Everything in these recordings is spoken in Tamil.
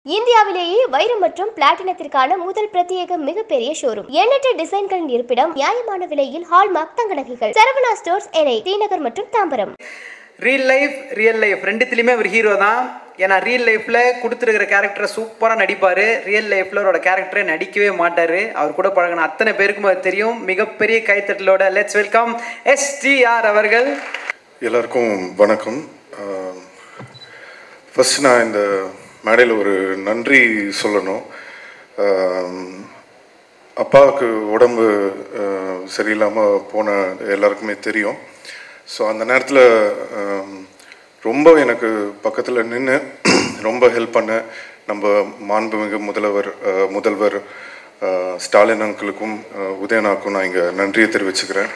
இந்தியாவிலேயே வைரம் மற்றும் பிளாட்டினத்திற்கான முதல் பிரத்யேக மிகப்பெரிய ஷோரூம் எண்ணற்ற டிசைன்களின் இருப்பிடம் நியாயமான விலையில் ஹால்மார்க் தங்க நகைகள் சரவணா ஸ்டோர்ஸ் எனை தீநகர் மற்றும் Tambaram real life real life ரெண்டுத்துலேயுமே அவர் ஹீரோ தான் ஏன்னா ரியல் லைஃப்பில் கொடுத்துருக்கிற கேரக்டரை சூப்பராக நடிப்பார் ரியல் லைஃப்பில் அவரோட கேரக்டரை நடிக்கவே மாட்டார் அவர் கூட பழகின அத்தனை பேருக்கும் அது தெரியும் மிகப்பெரிய கைத்தட்டலோட லெட்ஸ் வெல்கம் எஸ்டிஆர் அவர்கள் எல்லாருக்கும் வணக்கம் ஃபஸ்ட் நான் இந்த மேடையில் ஒரு நன்றி சொல்லணும் ஆம், அப்பாவுக்கு உடம்பு அஹ், சரியில்லாமல் போன எல்லாருக்குமே தெரியும் ஸோ அந்த நேரத்தில் ரொம்ப எனக்கு பக்கத்தில் நின்று ரொம்ப ஹெல்ப் பண்ண நம்ம மாண்புமிகு முதல்வர் அஹ், முதல்வர் அஹ், ஸ்டாலின் அங்கிளுக்கும் அஹ், உதயனாக்கும் நான் இங்கே நன்றியை தெரிவிச்சுக்கிறேன்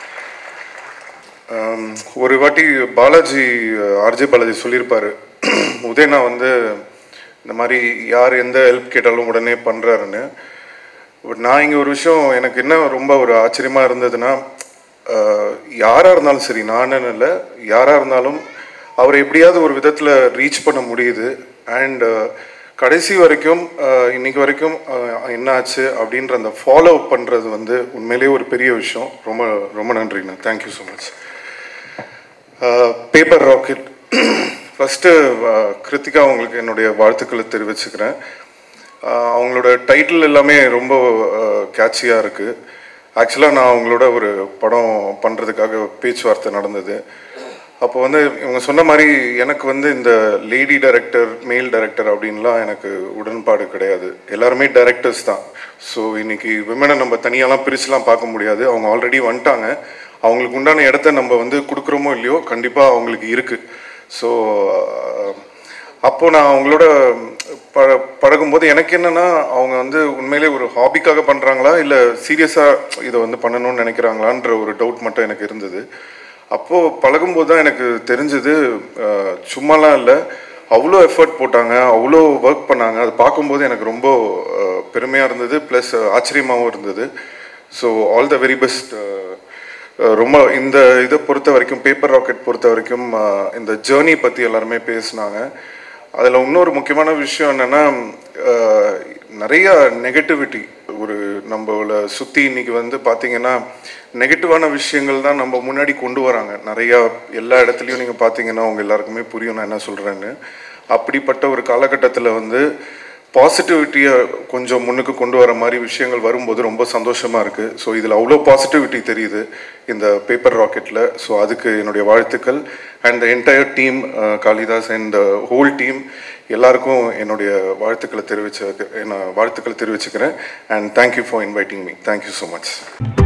ஆம், ஒரு வாட்டி பாலாஜி ஆர்ஜே பாலாஜி சொல்லியிருப்பாரு உதயனா வந்து இந்த மாதிரி யார் எந்த ஹெல்ப் கேட்டாலும் உடனே பண்ணுறாருன்னு பட் நான் இங்கே ஒரு விஷயம் எனக்கு என்ன ரொம்ப ஒரு ஆச்சரியமாக இருந்ததுன்னா யாராக இருந்தாலும் சரி நானுன்னு இல்லை யாராக இருந்தாலும் அவரை எப்படியாவது ஒரு விதத்தில் ரீச் பண்ண முடியுது அண்ட் கடைசி வரைக்கும் அஹ், இன்னைக்கு வரைக்கும் அஹ், என்ன ஆச்சு அப்படின்ற அந்த ஃபாலோ பண்ணுறது வந்து உண்மையிலேயே ஒரு பெரிய விஷயம் ரொம்ப ரொம்ப நன்றிண்ணா thank you so much paper rocket first Kiruthiga அவங்களுக்கு என்னுடைய வாழ்த்துக்களை தெரிவிச்சுக்கிறேன் ஆஹ் அவங்களோட டைட்டில் எல்லாமே ரொம்ப கேட்சியாக இருக்குது ஆக்சுவலாக நான் அவங்களோட ஒரு படம் பண்ணுறதுக்காக பேச்சுவார்த்தை நடந்தது அப்போ வந்து இவங்க சொன்ன மாதிரி எனக்கு வந்து இந்த லேடி டைரக்டர் மேல் டைரக்டர் அப்படின்லாம் எனக்கு உடன்பாடு கிடையாது எல்லாருமே டைரக்டர்ஸ் தான் ஸோ இன்னைக்கு விமனை நம்ம தனியாலாம் பிரிச்சுலாம் பார்க்க முடியாது அவங்க ஆல்ரெடி வந்துட்டாங்க அவங்களுக்கு உண்டான இடத்த நம்ம வந்து கொடுக்குறோமோ இல்லையோ கண்டிப்பாக அவங்களுக்கு இருக்குது ஸோ அப்போ நான் அவங்களோட ப பழகும்போது எனக்கு என்னன்னா அவங்க வந்து உண்மையிலே ஒரு ஹாபிக்காக பண்ணுறாங்களா இல்லை சீரியஸாக இதை வந்து பண்ணணும்னு நினைக்கிறாங்களான்ற ஒரு டவுட் மட்டும் எனக்கு இருந்தது அப்போது பழகும்போது தான் எனக்கு தெரிஞ்சது சும்மாலாம் இல்லை அவ்வளோ எஃபர்ட் போட்டாங்க அவ்வளோ ஒர்க் பண்ணாங்க அது பார்க்கும்போது எனக்கு ரொம்ப பெருமையாக இருந்தது ப்ளஸ் ஆச்சரியமாகவும் இருந்தது so all the very best ரொம்ப இந்த இதை பொறுத்த வரைக்கும் பேப்பர் ராக்கெட் பொறுத்த வரைக்கும் அஹ், இந்த ஜேர்னி பற்றி எல்லாருமே பேசினாங்க அதில் இன்னொரு முக்கியமான விஷயம் என்னென்னா நிறைய நெகட்டிவிட்டி ஒரு நம்மள சுற்றி இன்னைக்கு வந்து பார்த்தீங்கன்னா நெகட்டிவான விஷயங்கள் தான் நம்ம முன்னாடி கொண்டு வராங்க நிறையா எல்லா இடத்துலையும் நீங்கள் பார்த்தீங்கன்னா அவங்க எல்லாருக்குமே புரியும் நான் என்ன சொல்கிறேன்னு அப்படிப்பட்ட ஒரு காலகட்டத்தில் வந்து பாசிட்டிவிட்டியை கொஞ்சம் முன்னுக்கு கொண்டு வர மாதிரி விஷயங்கள் வரும்போது ரொம்ப சந்தோஷமாக இருக்குது ஸோ இதில் அவ்வளோ பாசிட்டிவிட்டி தெரியுது இந்த பேப்பர் ராக்கெட்டில் ஸோ அதுக்கு என்னுடைய வாழ்த்துக்கள் and the entire team Kalidas and whole team எல்லாருக்கும் என்னுடைய வாழ்த்துக்களை தெரிவிச்ச நான் வாழ்த்துக்களை தெரிவிச்சுக்கிறேன் and thank you for inviting me thank you so much